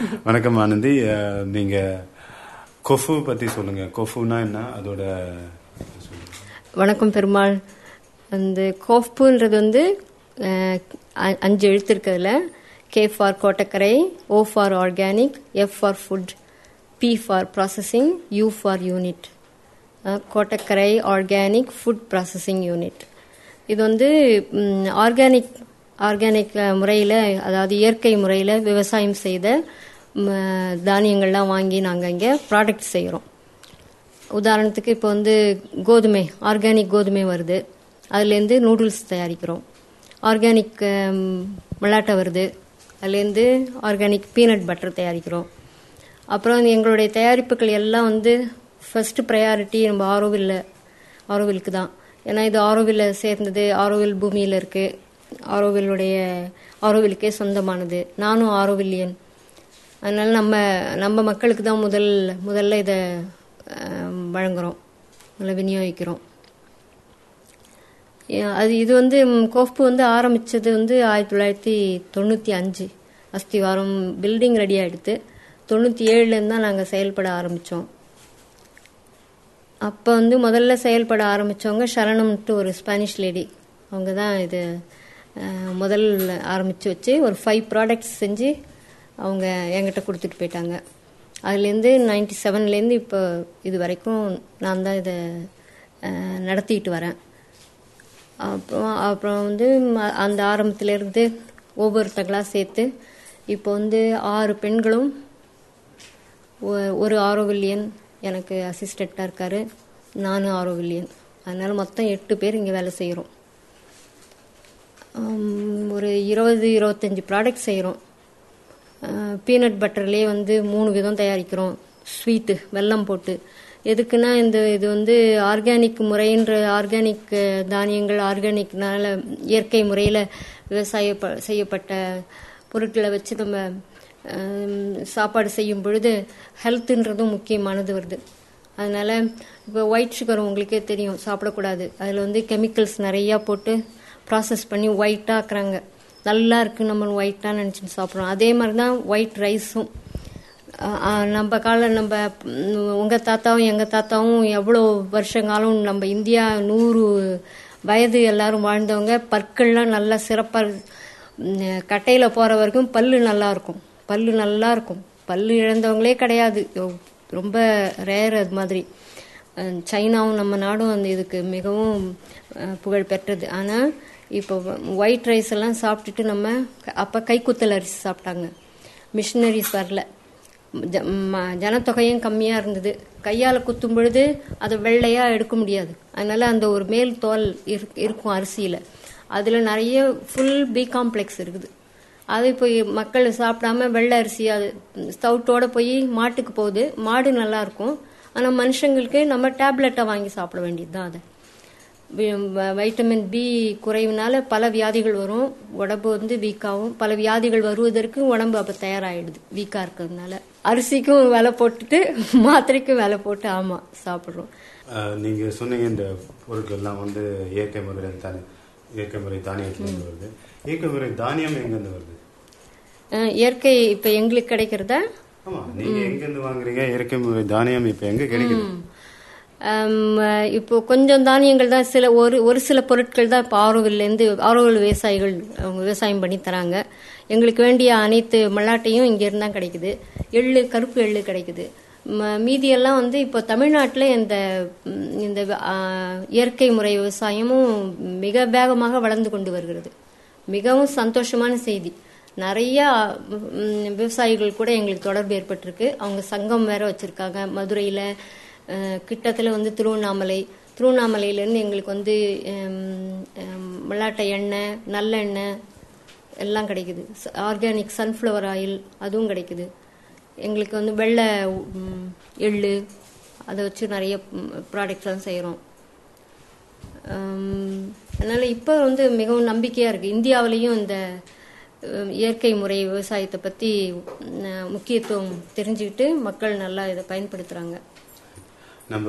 வணக்கம் ஆனந்தி அஹ், நீங்க கொஃபு பத்தி சொல்லுங்க கொஃபுனா என்ன அதோட சொல்லுங்க. வணக்கம் பெருமாள் அந்த கோஃபுன்றது வந்து அஹ், அ- அஞ்சு எழுத்து இருக்கிறதுல K for Kottakkarai O for organic F for food P for processing U for unit Kottakkarai organic food processing unit இது வந்து ஆர்கானிக் ஆர்கானிக் முறையில் அதாவது இயற்கை முறையில் விவசாயம் செய்த ம், தானியங்கள்லாம் வாங்கி நாங்கள் இங்கே ப்ராடக்ட் செய்கிறோம் உதாரணத்துக்கு இப்போ வந்து கோதுமை ஆர்கானிக் கோதுமை வருது அதுலேருந்து நூடுல்ஸ் தயாரிக்கிறோம் ஆர்கானிக் மலாட்டை வருது அதுலேருந்து ஆர்கானிக் பீனட் பட்டர் தயாரிக்கிறோம் அப்புறம் எங்களுடைய தயாரிப்புகள் எல்லாம் வந்து ஃபர்ஸ்ட் ப்ரையாரிட்டி நம்ம ஆரோவில் ஆரோவிலுக்கு தான் ஏன்னா இது ஆரோவில் சேர்ந்தது ஆரோவில் பூமியில் இருக்குது ஆரோவிலுடைய ஆரோவிலுக்கே சொந்தமானது நானும் ஆரோவில்லியன் அதனால நம்ம நம்ம மக்களுக்கு தான் முதல் முதல்ல இதை அஹ், வழங்குறோம் இல்லை விநியோகிக்கிறோம் ஏ- அது இது வந்து ம், கோஃபு வந்து ஆரம்பிச்சது வந்து ஆயிரத்தி தொள்ளாயிரத்தி தொண்ணூற்றி அஞ்சு அஸ்திவாரம் பில்டிங் ரெடி ஆகிடுது தொண்ணூற்றி ஏழுலேருந்து தான் நாங்கள் செயல்பட ஆரம்பித்தோம் அப்போ வந்து முதல்ல செயல்பட ஆரம்பித்தவங்க சரணம்ட்டு ஒரு ஸ்பானிஷ் லேடி அவங்க தான் இது அஹ், முதல் ஆரம்பித்து வச்சு ஒரு ஃபைவ் ப்ராடக்ட்ஸ் செஞ்சு அவங்க என்கிட்ட கொடுத்துட்டு போயிட்டாங்க அதுலேருந்து நைன்டி செவன்லேருந்து இப்போ இது வரைக்கும் நான் தான் இதை அஹ், நடத்திட்டு வரேன் அப்புறம் அப்புறம் வந்து ம- அந்த ஆரம்பத்திலேருந்து ஒவ்வொருத்தங்களாக சேர்த்து இப்போ வந்து ஆறு பெண்களும் ஒ- ஒரு ஆரோவில்லியன் எனக்கு அசிஸ்டண்ட்டாக இருக்காரு நானும் ஆரோவில்லியன் அதனால மொத்தம் எட்டு பேர் இங்கே வேலை செய்கிறோம் ஒரு இருபது இருபத்தஞ்சி ப்ராடக்ட் செய்கிறோம் பீனட் பட்டர்லேயே வந்து மூணு விதம் தயாரிக்கிறோம் ஸ்வீட்டு வெல்லம் போட்டு எதுக்குன்னா இந்த இது வந்து ஆர்கானிக் முறைன்ற ஆர்கானிக் தானியங்கள் ஆர்கானிக்னால இயற்கை முறையில் விவசாய ப- செய்யப்பட்ட பொருட்களை வச்சு நம்ம ஹம், சாப்பாடு செய்யும் பொழுது ஹெல்த்துன்றதும் முக்கியமானது வருது அதனால இப்போ ஒயிட் சுகர் உங்களுக்கே தெரியும் சாப்பிடக்கூடாது அதில் வந்து கெமிக்கல்ஸ் நிறையா போட்டு ப்ராசஸ் பண்ணி ஒயிட்டாக ஆக்குறாங்க நல்லா இருக்கு நம்ம ஒயிட்டாக நினச்சிட்டு சாப்பிட்றோம் அதே மாதிரி தான் ஒயிட் ரைஸும் நம்ம காலம் நம்ம ம், உங்க தாத்தாவும் எங்க தாத்தாவும் எவ்வளோ வருஷங்காலம் நம்ம இந்தியா நூறு வயது எல்லாரும் வாழ்ந்தவங்க பற்கள்லாம் நல்லா சிறப்பாக கட்டையில் போகிற வரைக்கும் பல்லு நல்லா இருக்கும் பல்லு நல்லா இருக்கும் பல்லு இழந்தவங்களே கிடையாது எவ்- ரொம்ப ரேர் அது மாதிரி அஹ், சைனாவும் நம்ம நாடும் அந்த இதுக்கு மிகவும் அஹ், புகழ் பெற்றது ஆனால் இப்போ ஒயிட் ரைஸ் எல்லாம் சாப்பிட்டுட்டு நம்ம அப்போ கைக்குத்தல் அரிசி சாப்பிட்டாங்க மிஷினரிஸ் வரல ஜ- ம- ஜனத்தொகையும் கம்மியாக இருந்தது கையால் குத்தும் பொழுது அதை வெள்ளையாக எடுக்க முடியாது அதனால அந்த ஒரு மேல் தோல் இருக்- இருக்கும் அரிசியில் அதில் நிறைய ஃபுல் பி காம்ப்ளெக்ஸ் இருக்குது அது இப்போ மக்கள் சாப்பிடாம வெள்ளை அரிசி அது ஸ்டவுட்டோட போய் மாட்டுக்கு போகுது மாடு நல்லா இருக்கும் ஆனால் மனுஷங்களுக்கு நம்ம டேப்லெட்டை வாங்கி சாப்பிட வேண்டியது தான் அதை வி- வ- வைட்டமின் பி குறைவுனால பல வியாதிகள் வரும் உடம்பு வந்து வீக்காகும் பல வியாதிகள் வருவதற்கு உடம்பு அப்போ தயாராகிடுது வீக்காக இருக்கிறதுனால அரிசிக்கும் விலை போட்டுட்டு மாத்திரைக்கும் விலை போட்டு ஆமாம் சாப்பிட்றோம் அஹ், நீங்க சொன்னீங்க இந்த பொருட்கள்லாம் வந்து இயற்கை முறையில் தானே இயற்கை முறை தானியத்துலேருந்து வருது இயற்கை முறை தானியம் எங்கேருந்து வருது அஹ் இயற்கை இப்போ எங்களுக்கு கிடைக்கிறதா ஆமா நீங்க எங்கேருந்து வாங்குறீங்க இயற்கை முறை தானியம் இப்போ எங்க கிடைக்குது ஆம், இப்போ கொஞ்சம் தானியங்கள் தான் சில ஒரு ஒரு சில பொருட்கள் தான் இப்போ ஆரோவில்லேருந்து ஆரோவில் விவசாயிகள் அவங்க விவசாயம் பண்ணி தராங்க எங்களுக்கு வேண்டிய அனைத்து மல்லாட்டையும் இங்கேருந்து தான் கிடைக்குது எள்ளு கருப்பு எள்ளு கிடைக்குது ம- மீதியெல்லாம் வந்து இப்போ தமிழ்நாட்டில் இந்த ம், இந்த ஆ, இயற்கை முறை விவசாயமும் மிக வேகமாக வளர்ந்து கொண்டு வருகிறது மிகவும் சந்தோஷமான செய்தி நிறைய ம், விவசாயிகள் கூட எங்களுக்கு தொடர்பு ஏற்பட்டிருக்கு அவங்க சங்கம் வேற வச்சிருக்காங்க மதுரையில் கிட்டத்தில் வந்து திருவண்ணாமலை திருவண்ணாமலையிலேருந்து எங்களுக்கு வந்து ம், ம், மல்லாட்டை எண்ணெய் நல்லெண்ணெய் எல்லாம் கிடைக்குது ஆர்கானிக் சன்ஃப்ளவர் ஆயில் அதுவும் கிடைக்குது எங்களுக்கு வந்து வெள்ளை ம், எள்ளு அதை வச்சு நிறைய ப்ராடக்ட்ஸ்லாம் செய்கிறோம் அதனால் இப்போ வந்து மிகவும் நம்பிக்கையாக இருக்குது இந்தியாவிலையும் இந்த அஹ், இயற்கை முறை விவசாயத்தை பற்றி முக்கியத்துவம் தெரிஞ்சுக்கிட்டு மக்கள் நல்லா இதை பயன்படுத்துகிறாங்க நம்ம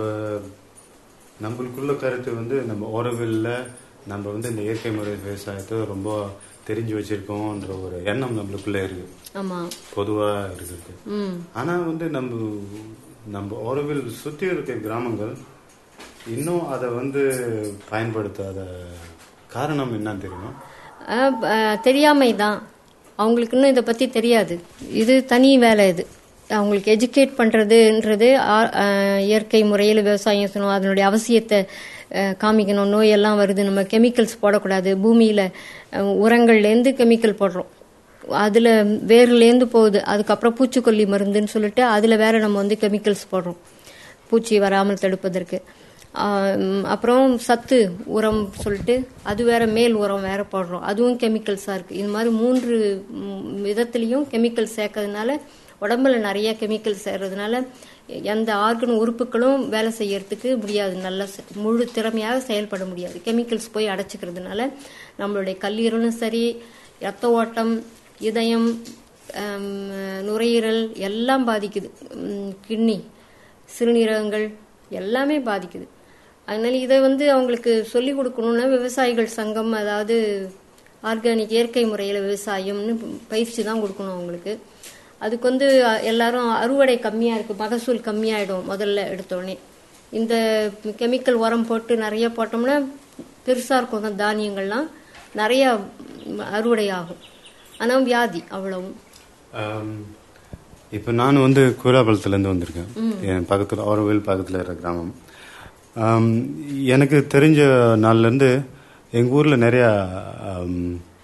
நம்மளுக்குள்ள கருத்து வந்து நம்ம ஓரவில்ல நம்ம வந்து இந்த இயற்கை முறை விவசாயத்தை ரொம்ப தெரிஞ்சு வச்சிருக்கோம்ன்ற ஒரு எண்ணம் நம்மளுக்குள்ள இருக்கு ஆமாம் பொதுவா இருக்குது ம் ஆனா வந்து நம்ம நம்ம ஓரவில் சுத்தி இருக்க கிராமங்கள் இன்னும் அதை வந்து பயன்படுத்தாத காரணம் என்னன்னு தெரியுமா அஹ், அஹ், தெரியாமை தான் அவங்களுக்கு இன்னும் இதை பற்றி தெரியாது இது தனி வேலை இது அவங்களுக்கு எஜுகேட் பண்ணுறதுன்றது இயற்கை முறையில் விவசாயம் செய்யணும் அதனுடைய அவசியத்தை அஹ், காமிக்கணும் நோயெல்லாம் வருது நம்ம கெமிக்கல்ஸ் போடக்கூடாது பூமியில் உரங்கள்லேருந்து கெமிக்கல் போடுறோம் அதில் வேர்லேருந்து போகுது அதுக்கப்புறம் பூச்சிக்கொல்லி மருந்துன்னு சொல்லிட்டு அதில் வேற நம்ம வந்து கெமிக்கல்ஸ் போடுறோம் பூச்சி வராமல் தடுப்பதற்கு ஆம், அப்புறம் சத்து உரம் சொல்லிட்டு அது வேற மேல் உரம் வேற போடுறோம் அதுவும் கெமிக்கல்ஸாக இருக்குது இது மாதிரி மூன்று ம், விதத்துலேயும் கெமிக்கல் சேர்க்கறதுனால உடம்புல நிறைய கெமிக்கல் சேர்றதுனால எந்த ஆர்கன் உறுப்புகளும் வேலை செய்யறதுக்கு முடியாது நல்ல செ- முழு திறமையாக செயல்பட முடியாது கெமிக்கல்ஸ் போய் அடைச்சிக்கிறதுனால நம்மளுடைய கல்லீரலும் சரி ரத்த ஓட்டம் இதயம் ஆம், நுரையீரல் எல்லாம் பாதிக்குது கிட்னி சிறுநீரகங்கள் எல்லாமே பாதிக்குது அதனால இதை வந்து அவங்களுக்கு சொல்லி கொடுக்கணும்னா விவசாயிகள் சங்கம் அதாவது ஆர்கானிக் இயற்கை முறையில் விவசாயம்னு பயிற்சி தான் கொடுக்கணும் அவங்களுக்கு அதுக்கு வந்து அ, எல்லாரும் அறுவடை கம்மியாக இருக்குது மகசூல் கம்மியாயிடும் முதல்ல எடுத்தோடனே இந்த கெமிக்கல் உரம் போட்டு நிறைய போட்டோம்னா பெருசாக இருக்கும் அந்த தானியங்கள்லாம் நிறைய ம், அறுவடை ஆகும் ஆனால் வியாதி அவ்வளவும் ஆம், இப்போ நான் வந்து கூராபலத்துலேருந்து வந்திருக்கேன் என் பக்கத்தில் ஆரோவில் பக்கத்தில் இருக்கிற கிராமம் ஆம், எனக்கு தெரிஞ்ச நாள்லேருந்து எங்கள் ஊரில் நிறையா ஆம்,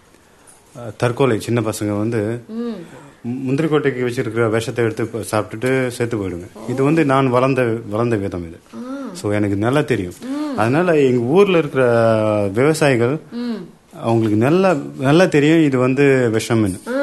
தற்கொலை சின்ன பசங்க வந்து முந்திரி கொட்டைக்கு வச்சிருக்கிற விஷத்தை எடுத்து ப- சாப்பிட்டுட்டு செத்து போயிடுங்க இது வந்து நான் வளர்ந்த வளர்ந்த விதம் இது ஸோ எனக்கு நல்லா தெரியும் அதனால எங்க ஊர்ல இருக்கிற விவசாயிகள் அவங்களுக்கு நல்லா நல்லா தெரியும் இது வந்து விஷம்னு ஆ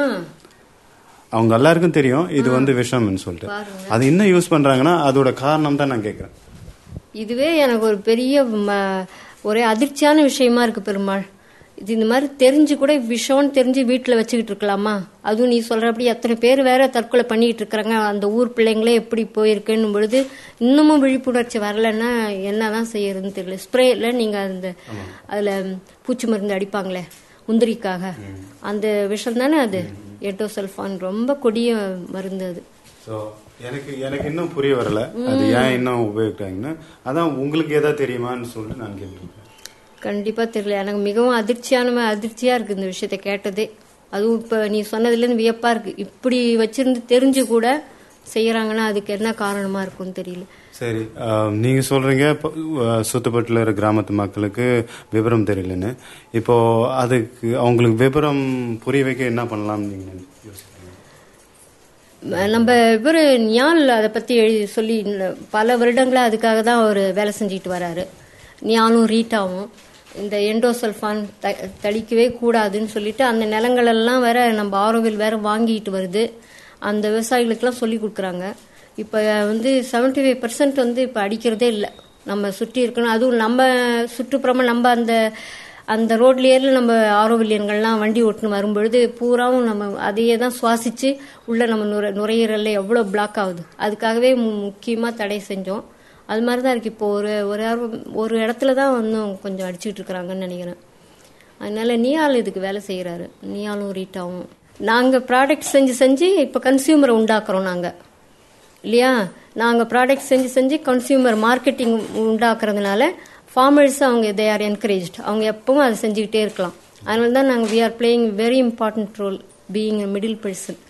அவங்க எல்லாருக்கும் தெரியும் இது வந்து விஷம்னு சொல்லிட்டு அது என்ன யூஸ் பண்றாங்கன்னா அதோட காரணம் தான் நான் கேட்கறேன் இதுவே எனக்கு ஒரு பெரிய ம- ஒரே அதிர்ச்சியான விஷயமா இருக்கு பெருமாள் இது இந்த மாதிரி தெரிஞ்சு கூட விஷம்னு தெரிஞ்சு வீட்டில் வச்சுக்கிட்டு இருக்கலாமா அதுவும் நீ சொல்றபடி எத்தனை பேர் வேற தற்கொலை பண்ணிட்டு இருக்கிறாங்க அந்த ஊர் பிள்ளைங்களே எப்படி போயிருக்குன்னு பொழுது இன்னமும் விழிப்புணர்ச்சி வரலன்னா என்னதான் செய்யறதுன்னு தெரியல ஸ்ப்ரேல நீங்க அந்த அதுல பூச்சி மருந்து அடிப்பாங்களே முந்திரிக்காக அந்த விஷம் தானே அது எட்டோசல்ஃபான் ரொம்ப கொடிய மருந்து அது ஸோ எனக்கு எனக்கு இன்னும் புரிய வரல அது ஏன் இன்னும் உபயோகிக்கிறாங்கன்னு அதான் உங்களுக்கு ஏதாவது தெரியுமான்னு சொல்லிட்டு நான் கேட்டுருக்கேன் கண்டிப்பா தெரியல எனக்கு மிகவும் அதிர்ச்சியான அதிர்ச்சியா இருக்கு இந்த விஷயத்தை கேட்டதே அதுவும் இப்ப நீ சொன்னதுல இருந்து வியப்பா இருக்கு இப்படி வச்சிருந்து தெரிஞ்சு கூட செய்யறாங்கன்னா அதுக்கு என்ன காரணமா இருக்கும்னு தெரியல சரி ஆஹ், நீங்க சொல்றீங்க இப்போ, ஆஹ், சுத்துப்பட்டுல இருக்கிற கிராமத்து மக்களுக்கு விவரம் தெரியலன்னு இப்போ அதுக்கு அவங்களுக்கு விவரம் புரிய வைக்க என்ன பண்ணலாம்னு நீங்க யோசிக்கிறீங்க ம- நம்ம இவர் ஞால் அதை பத்தி எழுதி சொல்லி இன்ன- பல வருடங்களா அதுக்காக தான் அவர் வேலை செஞ்சுட்டு வராரு ஞாலும் ரீட்டாவும் இந்த எண்டோசல்ஃபான் த தளிக்கவே கூடாதுன்னு சொல்லிட்டு அந்த நிலங்களெல்லாம் வேற நம்ம ஆரோவில் வேற வாங்கிட்டு வருது அந்த விவசாயிகளுக்கெல்லாம் சொல்லி கொடுக்குறாங்க இப்போ வந்து 75% ஃபைவ் பர்சன்ட் வந்து இப்போ அடிக்கிறதே இல்லை நம்ம சுற்றி இருக்கணும் அதுவும் நம்ம சுற்றுப்புறமா நம்ம அந்த அந்த ரோட்லயே நம்ம ஆரோவில்யங்கள்லாம் வண்டி ஓட்டுன்னு வரும்பொழுது பூராவும் நம்ம அதையே தான் சுவாசிச்சு உள்ள நம்ம நுரை நுரையீரல்ல எவ்வளோ பிளாக் ஆகுது அதுக்காகவே மு- முக்கியமா தடை செஞ்சோம் அது மாதிரி தான் இருக்கு இப்போ ஒரு ஒரு ஆர்வம்- ஒரு இடத்துல தான் இன்னும் கொஞ்சம் அடிச்சுட்டு இருக்கிறாங்கன்னு நினைக்கிறேன் அதனால நியால் இதுக்கு வேலை செய்யறாரு நியாலும் ரீட்டாவும் நாங்க ப்ராடக்ட் செஞ்சு செஞ்சு இப்போ கன்சியூமரை உண்டாக்குறோம் நாங்க இல்லையா நாங்க ப்ராடக்ட் செஞ்சு செஞ்சு கன்சியூமர் மார்க்கெட்டிங் உண்டாக்குறதுனால ஃபார்மர்ஸ் அவங்க தே ஆர் என்கரேஜ் அவங்க எப்பவும் அதை செஞ்சுக்கிட்டே இருக்கலாம் அதனால தான் நாங்கள் we are playing very important role being middle person